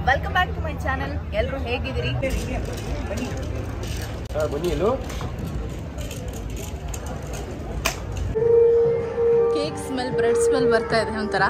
welcome back to my channel ಎಲ್ಲರೂ ಹೇಗಿದ್ದೀರಿ ಬನ್ನಿ ಎಲ್ಲೋ ಕೇಕ್ ಸ್ಮೆಲ್ ಬ್ರೆಡ್ ಸ್ಮೆಲ್ ಬರ್ತಾ ಇದೆ ಒಂಥರ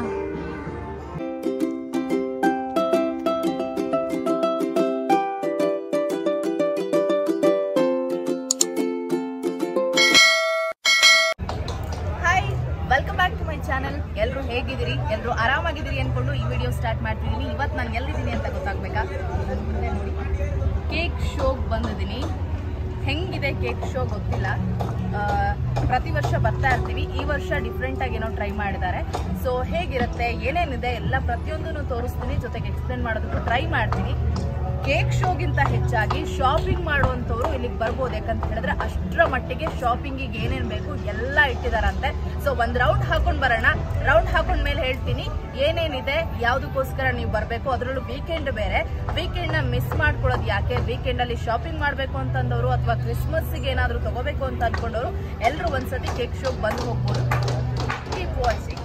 hi welcome back to my channel ಎಲ್ಲರೂ ಹೇಗಿದ್ದೀರಿ ಎಲ್ಲರೂ ಆರಾಮಾಗಿದ್ದೀರಿ ಅನ್ಕೊಂಡು ಈ ವಿಡಿಯೋ ಸ್ಟಾರ್ಟ್ ಮಾಡ್ತಿದ್ದೀನಿ ಇವತ್ತು ನಾನು ಎಲ್ಲಿದ್ದೀನಿ ಅಂತ ಗೊತ್ತಾಗ್ಬೇಕಾ ನನ್ನ ಮುಂದೆ ನೋಡಿ ಕೇಕ್ ಶೋಗೆ ಬಂದಿದ್ದೀನಿ ಹೆಂಗಿದೆ ಕೇಕ್ ಶೋ ಗೊತ್ತಿಲ್ಲ ಆ, ಪ್ರತಿ ವರ್ಷ ಬರ್ತಾ ಇರ್ತೀವಿ ಈ ವರ್ಷ ಡಿಫ್ರೆಂಟ್ ಆಗಿ ಏನೋ ಟ್ರೈ ಮಾಡಿದ್ದಾರೆ ಸೊ ಹೇಗಿರುತ್ತೆ ಏನೇನಿದೆ ಎಲ್ಲ ಪ್ರತಿಯೊಂದನ್ನು ತೋರಿಸ್ತೀನಿ ಜೊತೆಗೆ ಎಕ್ಸ್ಪ್ಲೇನ್ ಮಾಡೋದಕ್ಕೂ ಟ್ರೈ ಮಾಡ್ತೀನಿ ಕೇಕ್ ಶೋಗಿಂತ ಹೆಚ್ಚಾಗಿ ಶಾಪಿಂಗ್ ಮಾಡುವಂಥವ್ರು ಇಲ್ಲಿಗೆ ಬರ್ಬೋದು ಯಾಕಂತ ಹೇಳಿದ್ರೆ ಅಷ್ಟರ ಮಟ್ಟಿಗೆ ಶಾಪಿಂಗಿಗೆ ಏನೇನು ಬೇಕು ಎಲ್ಲ ಇಟ್ಟಿದಾರಂತೆ ಸೊ ಒಂದ್ ರೌಂಡ್ ಹಾಕೊಂಡ್ ಬರೋಣ ರೌಂಡ್ ಹಾಕೊಂಡ್ ಮೇಲೆ ಹೇಳ್ತೀನಿ ಏನೇನಿದೆ ಯಾವ್ದಕ್ಕೋಸ್ಕರ ನೀವು ಬರಬೇಕು ಅದರಲ್ಲೂ ವೀಕೆಂಡ್ ಬೇರೆ ವೀಕೆಂಡ್ ನ ಮಿಸ್ ಮಾಡ್ಕೊಳ್ಳೋದು ಯಾಕೆ ವೀಕೆಂಡ್ ಅಲ್ಲಿ ಶಾಪಿಂಗ್ ಮಾಡ್ಬೇಕು ಅಂತಂದವರು ಅಥವಾ ಕ್ರಿಸ್ಮಸ್ಗೆ ಏನಾದ್ರು ತಗೋಬೇಕು ಅಂತ ಅನ್ಕೊಂಡವರು ಎಲ್ಲರೂ ಒಂದ್ಸತಿ ಕೇಕ್ ಶೋಗ್ ಬಂದು ಹೋಗ್ಬೋದು keep watching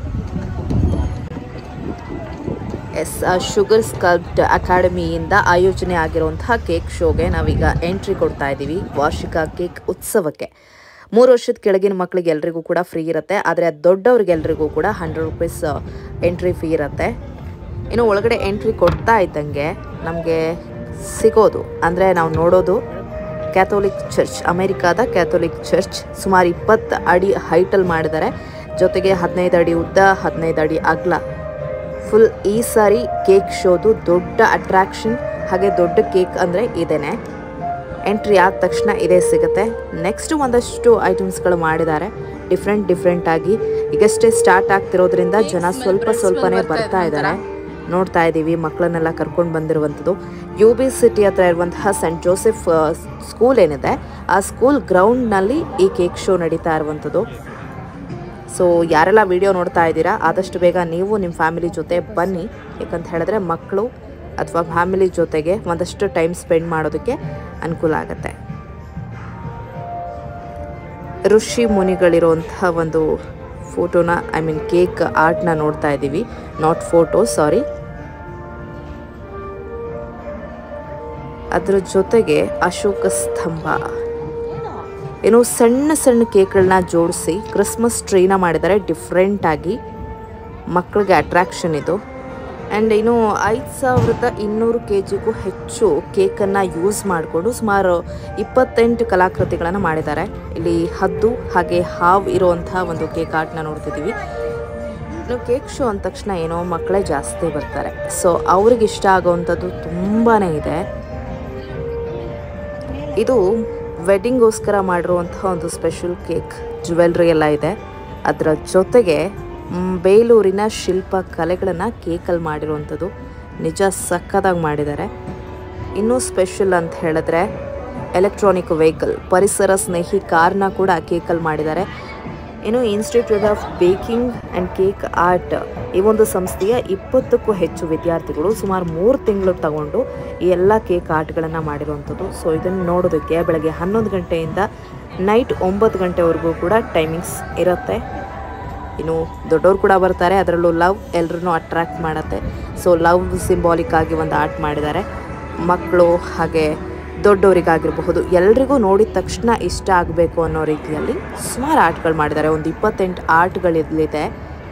S sugar sculpt ಅಕಾಡೆಮಿಯಿಂದ ಆಯೋಜನೆ ಆಗಿರುವಂತಹ ಕೇಕ್ ಶೋಗೆ ನಾವೀಗ ಎಂಟ್ರಿ ಕೊಡ್ತಾ ಇದ್ದೀವಿ ವಾರ್ಷಿಕ ಕೇಕ್ ಉತ್ಸವಕ್ಕೆ ಮೂರು ವರ್ಷದ ಕೆಳಗಿನ ಮಕ್ಕಳಿಗೆ ಎಲ್ರಿಗೂ ಕೂಡ ಫ್ರೀ ಇರುತ್ತೆ ಆದರೆ ದೊಡ್ಡವ್ರಿಗೆಲ್ರಿಗೂ ಕೂಡ ಹಂಡ್ರೆಡ್ ರುಪೀಸ್ ಎಂಟ್ರಿ ಫೀ ಇರುತ್ತೆ ಇನ್ನು ಒಳಗಡೆ ಎಂಟ್ರಿ ಕೊಡ್ತಾ ಇದ್ದಂಗೆ ನಮಗೆ ಸಿಗೋದು ಅಂದರೆ ನಾವು ನೋಡೋದು ಕ್ಯಾಥೋಲಿಕ್ ಚರ್ಚ್ ಅಮೆರಿಕಾದ ಕ್ಯಾಥೋಲಿಕ್ ಚರ್ಚ್ ಸುಮಾರು ಇಪ್ಪತ್ತು ಅಡಿ ಹೈಟಲ್ಲಿ ಮಾಡಿದ್ದಾರೆ ಜೊತೆಗೆ ಹದಿನೈದು ಅಡಿ ಉದ್ದ ಹದಿನೈದು ಅಡಿ ಅಗಲ ಫುಲ್ ಈ ಸಾರಿ ಕೇಕ್ ಶೋದು ದೊಡ್ಡ ಅಟ್ರಾಕ್ಷನ್ ಹಾಗೆ ದೊಡ್ಡ ಕೇಕ್ ಅಂದರೆ ಇದೇನೆ ಎಂಟ್ರಿ ಆದ ತಕ್ಷಣ ಇದೇ ಸಿಗುತ್ತೆ ನೆಕ್ಸ್ಟ್ ಒಂದಷ್ಟು ಐಟಮ್ಸ್ಗಳು ಮಾಡಿದ್ದಾರೆ ಡಿಫ್ರೆಂಟ್ ಡಿಫ್ರೆಂಟ್ ಆಗಿ ಈಗಷ್ಟೇ ಸ್ಟಾರ್ಟ್ ಆಗ್ತಿರೋದ್ರಿಂದ ಜನ ಸ್ವಲ್ಪ ಸ್ವಲ್ಪನೇ ಬರ್ತಾ ಇದ್ದಾರೆ ನೋಡ್ತಾ ಇದ್ದೀವಿ ಮಕ್ಕಳನ್ನೆಲ್ಲ ಕರ್ಕೊಂಡು ಬಂದಿರುವಂಥದ್ದು ಯು ಬಿ ಸಿಟಿ ಹತ್ರ ಇರುವಂತಹ ಸೆಂಟ್ ಜೋಸೆಫ್ ಸ್ಕೂಲ್ ಏನಿದೆ ಆ ಸ್ಕೂಲ್ ಗ್ರೌಂಡ್ನಲ್ಲಿ ಈ ಕೇಕ್ ಶೋ ನಡೀತಾ ಇರುವಂಥದ್ದು ಸೊ ಯಾರೆಲ್ಲ ವಿಡಿಯೋ ನೋಡ್ತಾ ಇದ್ದೀರಾ ಆದಷ್ಟು ಬೇಗ ನೀವು ನಿಮ್ಮ ಫ್ಯಾಮಿಲಿ ಜೊತೆ ಬನ್ನಿ ಯಾಕಂತ ಹೇಳಿದ್ರೆ ಮಕ್ಕಳು ಅಥವಾ ಫ್ಯಾಮಿಲಿ ಜೊತೆಗೆ ಒಂದಷ್ಟು ಟೈಮ್ ಸ್ಪೆಂಡ್ ಮಾಡೋದಕ್ಕೆ ಅನುಕೂಲ ಆಗುತ್ತೆ ಋಷಿ ಮುನಿಗಳಿರುವಂತಹ ಒಂದು ಫೋಟೋನ ಐ ಮೀನ್ ಕೇಕ್ ಆರ್ಟ್ನ ನೋಡ್ತಾ ಇದ್ದೀವಿ ನಾಟ್ ಫೋಟೋ ಸಾರಿ ಅದರ ಜೊತೆಗೆ ಅಶೋಕ ಸ್ತಂಭ ಏನು ಸಣ್ಣ ಸಣ್ಣ ಕೇಕ್ಗಳನ್ನ ಜೋಡಿಸಿ ಕ್ರಿಸ್ಮಸ್ ಟ್ರೀನ ಮಾಡಿದ್ದಾರೆ ಡಿಫ್ರೆಂಟ್ ಆಗಿ ಮಕ್ಕಳಿಗೆ ಅಟ್ರಾಕ್ಷನ್ ಇದು ಆ್ಯಂಡ್ ಇನ್ನು ಐದು ಸಾವಿರದ ಇನ್ನೂರು ಕೆ ಜಿಗೂ ಹೆಚ್ಚು ಕೇಕನ್ನು ಯೂಸ್ ಮಾಡಿಕೊಂಡು ಸುಮಾರು ಇಪ್ಪತ್ತೆಂಟು ಕಲಾಕೃತಿಗಳನ್ನು ಮಾಡಿದ್ದಾರೆ ಇಲ್ಲಿ ಹದ್ದು ಹಾಗೆ ಹಾವು ಇರುವಂಥ ಒಂದು ಕೇಕ್ ಆರ್ಟ್ನ ನೋಡ್ತಿದ್ದೀವಿ ಇನ್ನು ಕೇಕ್ ಶೋ ಅಂದ ತಕ್ಷಣ ಏನೋ ಮಕ್ಕಳೇ ಜಾಸ್ತಿ ಬರ್ತಾರೆ ಸೊ ಅವ್ರಿಗೆ ಇಷ್ಟ ಆಗೋವಂಥದ್ದು ತುಂಬಾ ಇದೆ ಇದು ವೆಡ್ಡಿಂಗೋಸ್ಕರ ಮಾಡಿರುವಂತಹ ಒಂದು ಸ್ಪೆಷಲ್ ಕೇಕ್ ಜ್ಯುವೆಲ್ರಿ ಎಲ್ಲ ಇದೆ ಅದರ ಜೊತೆಗೆ ಮ್, ಬೇಲೂರಿನ ಶಿಲ್ಪ ಕಲೆಗಳನ್ನು ಕೇಕಲ್ಲಿ ಮಾಡಿರುವಂಥದ್ದು ನಿಜ ಸಕ್ಕದಾಗಿ ಮಾಡಿದ್ದಾರೆ ಇನ್ನೂ ಸ್ಪೆಷಲ್ ಅಂತ ಹೇಳಿದ್ರೆ ಎಲೆಕ್ಟ್ರಾನಿಕ್ ವೆಹಿಕಲ್ ಪರಿಸರ ಸ್ನೇಹಿ ಕಾರ್ನ ಕೂಡ ಕೇಕಲ್ಲಿ ಮಾಡಿದ್ದಾರೆ ಇನ್ನು institute of baking and cake art ಈ ಒಂದು ಸಂಸ್ಥೆಯ ಇಪ್ಪತ್ತಕ್ಕೂ ಹೆಚ್ಚು ವಿದ್ಯಾರ್ಥಿಗಳು ಸುಮಾರು ಮೂರು ತಿಂಗಳು ತಗೊಂಡು ಈ ಎಲ್ಲ ಕೇಕ್ ಆರ್ಟ್ಗಳನ್ನು ಮಾಡಿರುವಂಥದ್ದು ಸೊ ಇದನ್ನು ನೋಡೋದಕ್ಕೆ ಬೆಳಗ್ಗೆ ಹನ್ನೊಂದು ಗಂಟೆಯಿಂದ ನೈಟ್ ಒಂಬತ್ತು ಗಂಟೆವರೆಗೂ ಕೂಡ ಟೈಮಿಂಗ್ಸ್ ಇರುತ್ತೆ ಇನ್ನು ದೊಡ್ಡವರು ಕೂಡ ಬರ್ತಾರೆ ಅದರಲ್ಲೂ ಲವ್ ಎಲ್ಲರನ್ನೂ ಅಟ್ರಾಕ್ಟ್ ಮಾಡುತ್ತೆ ಸೊ ಲವ್ ಸಿಂಬಾಲಿಕ್ ಆಗಿ ಒಂದು ಆರ್ಟ್ ಮಾಡಿದ್ದಾರೆ ಮಕ್ಕಳು ಹಾಗೆ ದೊಡ್ಡವರಿಗಾಗಿರಬಹುದು ಎಲ್ರಿಗೂ ನೋಡಿದ ತಕ್ಷಣ ಇಷ್ಟ ಆಗಬೇಕು ಅನ್ನೋ ರೀತಿಯಲ್ಲಿ ಸುಮಾರು ಆರ್ಟ್ಗಳು ಮಾಡಿದ್ದಾರೆ ಒಂದು ಇಪ್ಪತ್ತೆಂಟು ಆರ್ಟ್ಗಳಿದೆ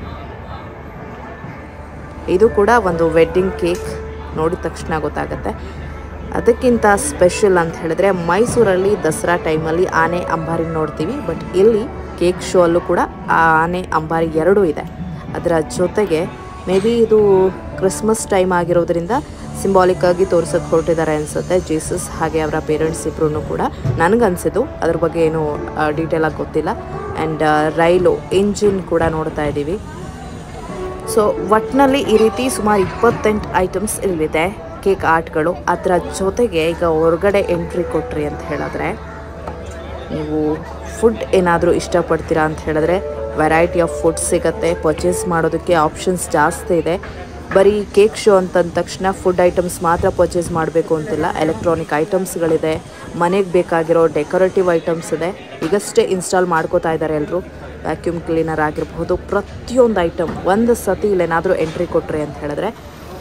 ಇದು ಕೂಡ ಒಂದು ವೆಡ್ಡಿಂಗ್ ಕೇಕ್ ನೋಡಿದ ತಕ್ಷಣ ಗೊತ್ತಾಗುತ್ತೆ ಅದಕ್ಕಿಂತ ಸ್ಪೆಷಲ್ ಅಂತ ಹೇಳಿದ್ರೆ ಮೈಸೂರಲ್ಲಿ ದಸರಾ ಟೈಮಲ್ಲಿ ಆನೆ ಅಂಬಾರಿ ನೋಡ್ತೀವಿ ಬಟ್ ಇಲ್ಲಿ ಕೇಕ್ ಶೋ ಅಲ್ಲೂ ಕೂಡ ಆ ಆನೆ ಅಂಬಾರಿ ಎರಡೂ ಇದೆ ಅದರ ಜೊತೆಗೆ ಮೇ ಬಿ ಇದು ಕ್ರಿಸ್ಮಸ್ ಟೈಮ್ ಆಗಿರೋದ್ರಿಂದ ಸಿಂಬಾಲಿಕ್ ಆಗಿ ತೋರ್ಸೋಕೆ ಹೊರಟಿದ್ದಾರೆ ಅನಿಸುತ್ತೆ ಜೀಸಸ್ ಹಾಗೆ ಅವರ ಪೇರೆಂಟ್ಸ್ ಇಬ್ಬರೂ ಕೂಡ ನನಗನ್ಸಿದ್ದು ಅದ್ರ ಬಗ್ಗೆ ಏನು ಡೀಟೇಲ್ ಆಗಿ ಗೊತ್ತಿಲ್ಲ ಆ್ಯಂಡ್ ರೈಲು ಇಂಜಿನ್ ಕೂಡ ನೋಡ್ತಾ ಇದ್ದೀವಿ ಸೊ ಒಟ್ಟಿನಲ್ಲಿ ಈ ರೀತಿ ಸುಮಾರು ಇಪ್ಪತ್ತೆಂಟು ಐಟಮ್ಸ್ ಇಲ್ಲಿದೆ ಕೇಕ್ ಆರ್ಟ್ಗಳು ಅದರ ಜೊತೆಗೆ ಈಗ ಹೊರಗಡೆ ಎಂಟ್ರಿ ಕೊಟ್ರಿ ಅಂತ ಹೇಳಿದ್ರೆ ನೀವು ಫುಡ್ ಏನಾದರೂ ಇಷ್ಟಪಡ್ತೀರಾ ಅಂತ ಹೇಳಿದ್ರೆ ವೆರೈಟಿ ಆಫ್ ಫುಡ್ ಸಿಗುತ್ತೆ ಪರ್ಚೇಸ್ ಮಾಡೋದಕ್ಕೆ ಆಪ್ಷನ್ಸ್ ಜಾಸ್ತಿ ಇದೆ ಬರೀ ಕೇಕ್ ಶೋ ಅಂತಂದ ತಕ್ಷಣ ಫುಡ್ ಐಟಮ್ಸ್ ಮಾತ್ರ ಪರ್ಚೇಸ್ ಮಾಡಬೇಕು ಅಂತಿಲ್ಲ ಎಲೆಕ್ಟ್ರಾನಿಕ್ ಐಟಮ್ಸ್ಗಳಿದೆ ಮನೆಗೆ ಬೇಕಾಗಿರೋ ಡೆಕೋರೇಟಿವ್ ಐಟಮ್ಸ್ ಇದೆ ಈಗಷ್ಟೇ ಇನ್ಸ್ಟಾಲ್ ಮಾಡ್ಕೋತಾ ಇದ್ದಾರೆ ಎಲ್ಲರೂ ವ್ಯಾಕ್ಯೂಮ್ ಕ್ಲೀನರ್ ಆಗಿರಬಹುದು ಪ್ರತಿಯೊಂದು ಐಟಮ್ ಒಂದು ಸತಿ ಇಲ್ಲೇನಾದರೂ ಎಂಟ್ರಿ ಕೊಟ್ರಿ ಅಂತ ಹೇಳಿದ್ರೆ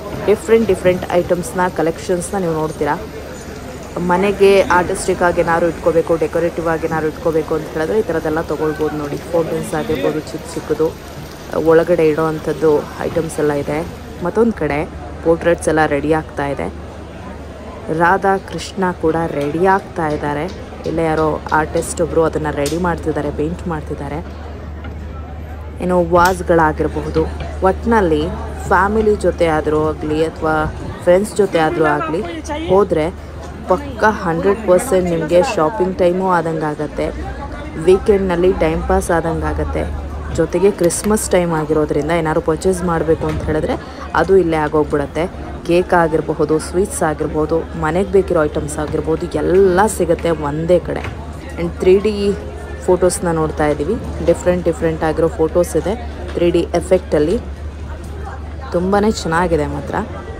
ಡಿಫ್ರೆಂಟ್ ಡಿಫ್ರೆಂಟ್ ಐಟಮ್ಸ್ನ ಕಲೆಕ್ಷನ್ಸ್ನ ನೀವು ನೋಡ್ತೀರಾ ಮನೆಗೆ ಆರ್ಟಿಸ್ಟಿಕ್ ಆಗಿ ಏನಾದ್ರು ಇಟ್ಕೋಬೇಕು ಡೆಕೋರೇಟಿವ್ ಆಗಿ ಏನಾದ್ರು ಇಟ್ಕೋಬೇಕು ಅಂತ ಹೇಳಿದ್ರೆ ಈ ಥರದ್ದೆಲ್ಲ ತೊಗೊಳ್ಬೋದು ನೋಡಿ ಫೋಟೋಸ್ ಆಗಿರ್ಬೋದು ಚಿಕ್ಕ ಚಿಕ್ಕದು ಒಳಗಡೆ ಇಡೋ ಅಂಥದ್ದು ಐಟಮ್ಸ್ ಎಲ್ಲ ಇದೆ ಮತ್ತೊಂದು ಕಡೆ ಪೋರ್ಟ್ರೇಟ್ಸ್ ಎಲ್ಲ ರೆಡಿ ಆಗ್ತಾ ಇದೆ ರಾಧಾ ಕೃಷ್ಣ ಕೂಡ ರೆಡಿ ಆಗ್ತಾ ಇದ್ದಾರೆ ಇಲ್ಲೇ ಯಾರೋ ಆರ್ಟಿಸ್ಟ್ ಒಬ್ಬರು ಅದನ್ನು ರೆಡಿ ಮಾಡ್ತಿದ್ದಾರೆ ಪೇಂಟ್ ಮಾಡ್ತಿದ್ದಾರೆ ಏನು ವಾಸ್ಗಳಾಗಿರಬಹುದು ಒಟ್ಟಿನಲ್ಲಿ ಫ್ಯಾಮಿಲಿ ಜೊತೆ ಆದರೂ ಆಗಲಿ ಅಥವಾ ಫ್ರೆಂಡ್ಸ್ ಜೊತೆ ಆದರೂ ಆಗಲಿ ಹೋದರೆ ಪಕ್ಕ ಹಂಡ್ರೆಡ್ ಪರ್ಸೆಂಟ್ ನಿಮಗೆ ಶಾಪಿಂಗ್ ಟೈಮು ಆದಂಗೆ ಆಗತ್ತೆ ವೀಕೆಂಡ್ನಲ್ಲಿ ಟೈಮ್ ಪಾಸ್ ಆದಂಗೆ ಆಗತ್ತೆ ಜೊತೆಗೆ ಕ್ರಿಸ್ಮಸ್ ಟೈಮ್ ಆಗಿರೋದ್ರಿಂದ ಏನಾದ್ರು ಪರ್ಚೇಸ್ ಮಾಡಬೇಕು ಅಂತ ಹೇಳಿದ್ರೆ ಅದು ಇಲ್ಲೇ ಆಗೋಗ್ಬಿಡತ್ತೆ ಕೇಕ್ ಆಗಿರಬಹುದು ಸ್ವೀಟ್ಸ್ ಆಗಿರ್ಬೋದು ಮನೆಗೆ ಬೇಕಿರೋ ಐಟಮ್ಸ್ ಆಗಿರ್ಬೋದು ಎಲ್ಲ ಸಿಗುತ್ತೆ ಒಂದೇ ಕಡೆ ಆ್ಯಂಡ್ ತ್ರೀ ಡಿ ಫೋಟೋಸ್ನ ನೋಡ್ತಾ ಇದ್ದೀವಿ ಡಿಫ್ರೆಂಟ್ ಡಿಫ್ರೆಂಟ್ ಆಗಿರೋ ಫೋಟೋಸ್ ಇದೆ ತ್ರೀ ಡಿ ಎಫೆಕ್ಟಲ್ಲಿ ತುಂಬಾ ಚೆನ್ನಾಗಿದೆ ಮಾತ್ರ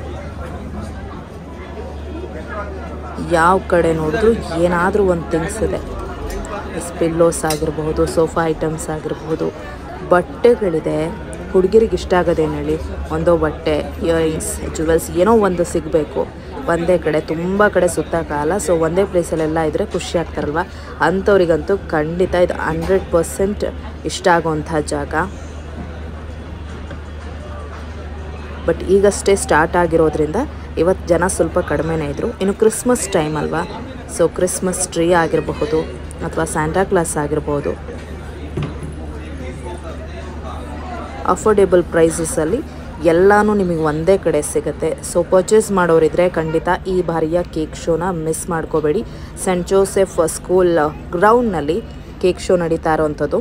ಯಾವ ಕಡೆ ನೋಡಿದ್ರು ಏನಾದರೂ ಒಂದು ಥಿಂಗ್ಸ್ ಇದೆ ಪಿಲ್ಲೋಸ್ ಆಗಿರಬಹುದು ಸೋಫಾ ಐಟಮ್ಸ್ ಆಗಿರಬಹುದು ಬಟ್ಟೆಗಳಿದೆ ಹುಡುಗಿರಿಗೆ ಇಷ್ಟ ಆಗೋದೇನು ಹೇಳಿ ಒಂದೋ ಬಟ್ಟೆ ಇಯರಿಂಗ್ಸ್ ಜುವೆಲ್ಸ್ ಏನೋ ಒಂದು ಸಿಗಬೇಕು ಒಂದೇ ಕಡೆ ತುಂಬ ಕಡೆ ಸುತ್ತಕ್ಕಾಗಲ್ಲ ಸೊ ಒಂದೇ ಪ್ಲೇಸಲ್ಲೆಲ್ಲ ಇದ್ದರೆ ಖುಷಿ ಆಗ್ತಾರಲ್ವ ಅಂಥವ್ರಿಗಂತೂ ಖಂಡಿತ ಇದು ಹಂಡ್ರೆಡ್ ಪರ್ಸೆಂಟ್ ಇಷ್ಟ ಆಗುವಂಥ ಜಾಗ ಬಟ್ ಈಗಷ್ಟೇ ಸ್ಟಾರ್ಟ್ ಆಗಿರೋದ್ರಿಂದ ಇವತ್ತು ಜನ ಸ್ವಲ್ಪ ಕಡಿಮೆನೇ ಇದ್ದರು ಇನ್ನು ಕ್ರಿಸ್ಮಸ್ ಟೈಮ್ ಅಲ್ವಾ ಸೊ ಕ್ರಿಸ್ಮಸ್ ಟ್ರೀ ಆಗಿರಬಹುದು ಅಥವಾ ಸ್ಯಾಂಟಾ ಕ್ಲಾಸ್ ಆಗಿರ್ಬೋದು ಅಫೋರ್ಡೆಬಲ್ ಪ್ರೈಸಸಲ್ಲಿ ಎಲ್ಲನೂ ನಿಮಗೆ ಒಂದೇ ಕಡೆ ಸಿಗುತ್ತೆ ಸೊ ಪರ್ಚೇಸ್ ಮಾಡೋರಿದ್ರೆ ಖಂಡಿತ ಈ ಬಾರಿಯ ಕೇಕ್ ಶೋನ ಮಿಸ್ ಮಾಡ್ಕೋಬೇಡಿ ಸೆಂಟ್ ಜೋಸೆಫ್ ಸ್ಕೂಲ್ ಗ್ರೌಂಡ್ನಲ್ಲಿ ಕೇಕ್ ಶೋ ನಡೀತಾ ಇರೋವಂಥದ್ದು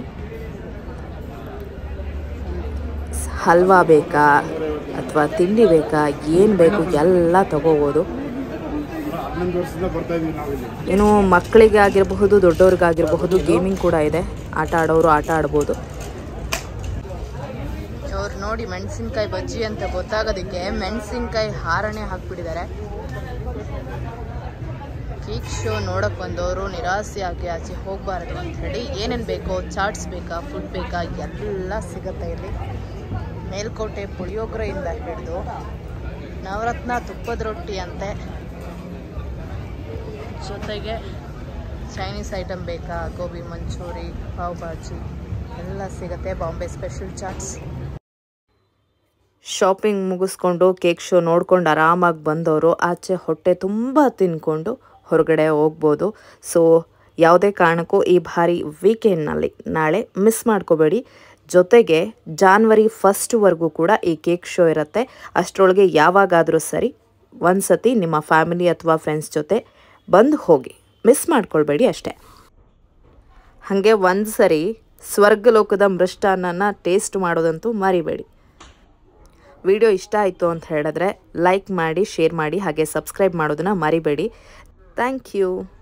ಹಲ್ವಾ ಬೇಕಾ ಅಥವಾ ತಿಂಡಿ ಬೇಕಾ ಏನು ಬೇಕು ಎಲ್ಲ ತಗೋಬೋದು ಹನ್ನೊಂದು ವರ್ಷದಿಂದ ಬರ್ತಾ ಇದೀವಿ ನಾವಿಲ್ಲಿ ಇನ್ನು ಮಕ್ಕಳಿಗೆ ಆಗಿರಬಹುದು ದೊಡ್ಡವ್ರಿಗಾಗಿರಬಹುದು ಗೇಮಿಂಗ್ ಕೂಡ ಇದೆ ಆಟ ಆಡೋರು ಆಟ ಆಡ್ಬೋದು ಅವ್ರು ನೋಡಿ ಮೆಣಸಿನ್ಕಾಯಿ ಬಜ್ಜಿ ಅಂತ ಗೊತ್ತಾಗೋದಕ್ಕೆ ಮೆಣಸಿನ್ಕಾಯಿ ಹಾರಣೆ ಹಾಕ್ಬಿಟ್ಟಿದ್ದಾರೆ ಕೇಕ್ ಶೋ ನೋಡಕ್ ಬಂದವರು ನಿರಾಸೆಯಾಗಿ ಆಚೆ ಹೋಗಬಾರದು ಅಂತ ಹೇಳಿ ಏನೇನು ಬೇಕೋ ಚಾಟ್ಸ್ ಬೇಕಾ ಫುಡ್ ಬೇಕಾ ಎಲ್ಲ ಸಿಗುತ್ತೆ ಇಲ್ಲಿ ಮೇಲ್ಕೋಟೆ ಪುಳಿಯೋಗರೆಯಿಂದ ಹಿಡಿದು ನವರತ್ನ ತುಪ್ಪದ ರೊಟ್ಟಿ ಅಂತೆ ಜೊತೆಗೆ ಚೈನೀಸ್ ಐಟಮ್ ಬೇಕಾ ಗೋಬಿ ಮಂಚೂರಿ ಪಾವ್ ಭಾಜಿ ಎಲ್ಲ ಸಿಗುತ್ತೆ ಬಾಂಬೆ ಸ್ಪೆಷಲ್ ಚಾಟ್ಸ್ ಶಾಪಿಂಗ್ ಮುಗಿಸ್ಕೊಂಡು ಕೇಕ್ ಶೋ ನೋಡ್ಕೊಂಡು ಆರಾಮಾಗಿ ಬಂದವರು ಆಚೆ ಹೊಟ್ಟೆ ತುಂಬ ತಿನ್ಕೊಂಡು ಹೊರಗಡೆ ಹೋಗ್ಬೋದು ಸೊ ಯಾವುದೇ ಕಾರಣಕ್ಕೂ ಈ ಬಾರಿ ವೀಕೆಂಡ್ನಲ್ಲಿ ನಾಳೆ ಮಿಸ್ ಮಾಡ್ಕೋಬೇಡಿ ಜೊತೆಗೆ ಜಾನ್ವರಿ ಫಸ್ಟ್ವರೆಗೂ ಕೂಡ ಈ ಕೇಕ್ ಶೋ ಇರುತ್ತೆ ಅಷ್ಟರೊಳಗೆ ಯಾವಾಗಾದರೂ ಸರಿ ಒಂದು ಸತಿ ನಿಮ್ಮ ಫ್ಯಾಮಿಲಿ ಅಥವಾ ಫ್ರೆಂಡ್ಸ್ ಜೊತೆ ಬಂದು ಹೋಗಿ ಮಿಸ್ ಮಾಡ್ಕೊಳ್ಬೇಡಿ ಅಷ್ಟೇ ಹಾಗೆ ಒಂದು ಸರಿ ಸ್ವರ್ಗಲೋಕದ ಮೃಷ್ಟಾನ್ನನ ಟೇಸ್ಟ್ ಮಾಡೋದಂತೂ ಮರಿಬೇಡಿ ವಿಡಿಯೋ ಇಷ್ಟ ಆಯಿತು ಅಂತ ಹೇಳಿದ್ರೆ ಲೈಕ್ ಮಾಡಿ ಶೇರ್ ಮಾಡಿ ಹಾಗೆ ಸಬ್ಸ್ಕ್ರೈಬ್ ಮಾಡೋದನ್ನ ಮರಿಬೇಡಿ ಥ್ಯಾಂಕ್ ಯು